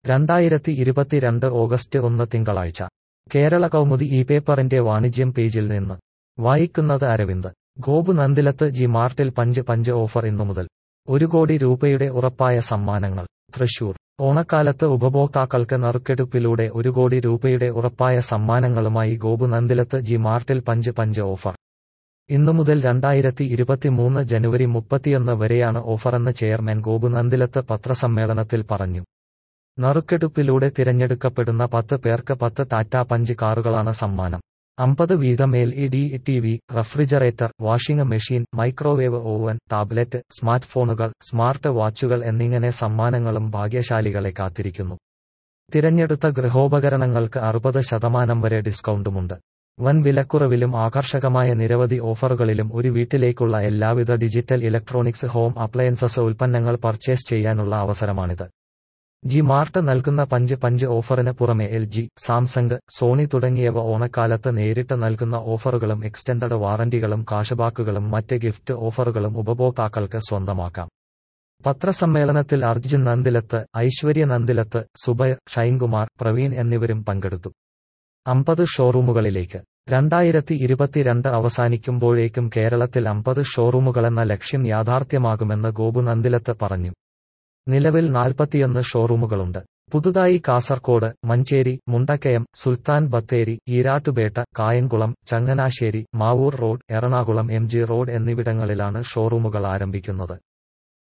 രണ്ടായിരത്തി ഇരുപത്തിരണ്ട് ഓഗസ്റ്റ് ഒന്ന് തിങ്കളാഴ്ച കേരള കൗമുദി ഈ പേപ്പറിന്റെ വാണിജ്യം പേജിൽ നിന്ന് വായിക്കുന്നത് അരവിന്ദ് ഗോപു നന്ദിലത്ത് ജി മാർട്ടിൽ പഞ്ച് പഞ്ച് ഓഫർ ഇന്നു മുതൽ ഒരു കോടി രൂപയുടെ ഉറപ്പായ സമ്മാനങ്ങൾ തൃശൂർ ഓണക്കാലത്ത് ഉപഭോക്താക്കൾക്ക് നറുക്കെടുപ്പിലൂടെ ഒരു കോടി രൂപയുടെ ഉറപ്പായ സമ്മാനങ്ങളുമായി ഗോപു നന്ദിലത്ത് ജി മാർട്ടിൽ പഞ്ച് പഞ്ച് ഓഫർ ഇന്നു മുതൽ രണ്ടായിരത്തി ഇരുപത്തിമൂന്ന് ജനുവരി മുപ്പത്തിയൊന്ന് വരെയാണ് ഓഫറെന്ന് ചെയർമാൻ ഗോപു നന്ദിലത്ത് പത്രസമ്മേളനത്തിൽ പറഞ്ഞു നറുക്കെടുപ്പിലൂടെ തിരഞ്ഞെടുക്കപ്പെടുന്ന പത്ത് പേർക്ക് പത്ത് ടാറ്റ പഞ്ച് കാറുകളാണ് സമ്മാനം അമ്പത് വീതം L E D T V refrigerator washing machine microwave oven tablet smart ഫോണുകൾ സ്മാർട്ട് വാച്ചുകൾ എന്നിങ്ങനെ സമ്മാനങ്ങളും ഭാഗ്യശാലികളെ കാത്തിരിക്കുന്നു തിരഞ്ഞെടുത്ത ഗൃഹോപകരണങ്ങൾക്ക് അറുപത് ശതമാനം വരെ ഡിസ്കൗണ്ടുമുണ്ട് വൻ വിലക്കുറവിലും ആകർഷകമായ നിരവധി ഓഫറുകളിലും ഒരു വീട്ടിലേക്കുള്ള എല്ലാവിധ ഡിജിറ്റൽ ഇലക്ട്രോണിക്സ് ഹോം അപ്ലയൻസസ് ഉൽപ്പന്നങ്ങൾ പർച്ചേസ് ചെയ്യാനുള്ള അവസരമാണിത് ജി മാർട്ട് നൽകുന്ന പഞ്ച് പഞ്ച് ഓഫറിന് പുറമെ എൽ ജി സാംസങ് സോണി തുടങ്ങിയവ ഓണക്കാലത്ത് നേരിട്ട് നൽകുന്ന ഓഫറുകളും എക്സ്റ്റൻഡഡ് വാറന്റികളും കാഷബാക്കുകളും മറ്റ് ഗിഫ്റ്റ് ഓഫറുകളും ഉപഭോക്താക്കൾക്ക് സ്വന്തമാക്കാം പത്രസമ്മേളനത്തിൽ അർജുൻ നന്ദിലത്ത് ഐശ്വര്യ നന്ദിലത്ത് സുബൈർ ഷൈൻകുമാർ പ്രവീൺ എന്നിവരും പങ്കെടുത്തു അമ്പത് ഷോറൂമുകളിലേക്ക് രണ്ടായിരത്തി ഇരുപത്തിരണ്ട് അവസാനിക്കുമ്പോഴേക്കും കേരളത്തിൽ അമ്പത് ഷോറൂമുകളെന്ന ലക്ഷ്യം യാഥാർത്ഥ്യമാകുമെന്ന് ഗോപു നന്ദിലത്ത് പറഞ്ഞു നിലവിൽ നാൽപ്പത്തിയൊന്ന് ഷോറൂമുകളുണ്ട് പുതുതായി Kasaragod Manjeri Mundakayam Sultan Bathery Erattupetta Kayamkulam Changanassery Mavoor road Ernakulam M G road എന്നിവിടങ്ങളിലാണ് ഷോറൂമുകൾ ആരംഭിക്കുന്നത്